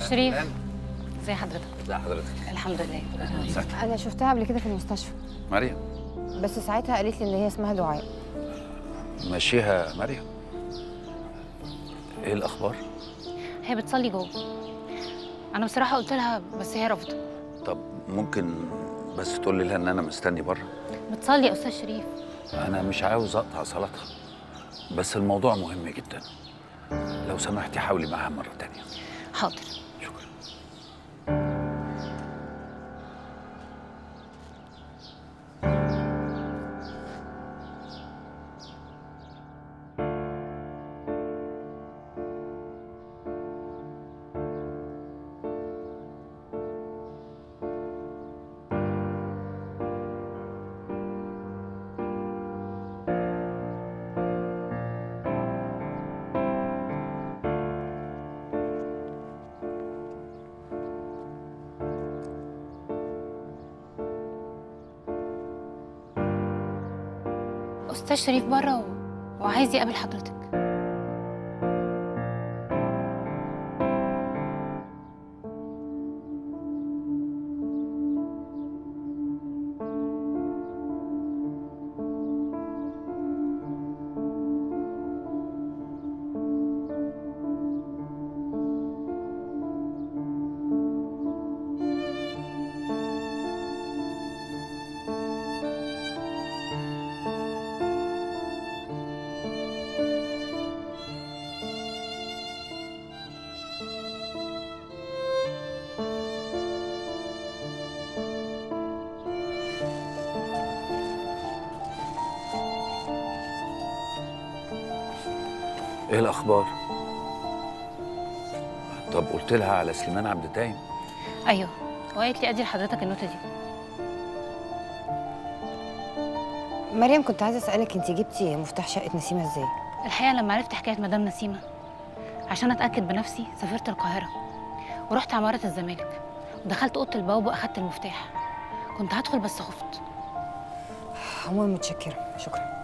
شريف ازي حضرتك ازي حضرتك الحمد لله انا شفتها قبل كده في المستشفى مريم بس ساعتها قالت لي ان هي اسمها دعاء مشيها مريم ايه الاخبار هي بتصلي جوه انا بصراحه قلت لها بس هي رفضت طب ممكن بس تقول لها ان انا مستني بره بتصلي يا استاذ شريف انا مش عاوز اقطع صلاتها بس الموضوع مهم جدا لو سمحتي حاولي معاها مره تانية حاضر شكرا استاذ شريف بره و... وعايز يقابل حضرتك ايه الاخبار طب قلت لها على سليمان عبد الدايم ايوه وقالت لي ادي لحضرتك النوتة دي مريم كنت عايزه اسالك انت جبتي مفتاح شقه نسيمه ازاي الحقيقه لما عرفت حكايه مدام نسيمه عشان اتاكد بنفسي سافرت القاهره ورحت عماره الزمالك ودخلت اوضه البواب واخدت المفتاح كنت هدخل بس خفت عموما متشكره شكرا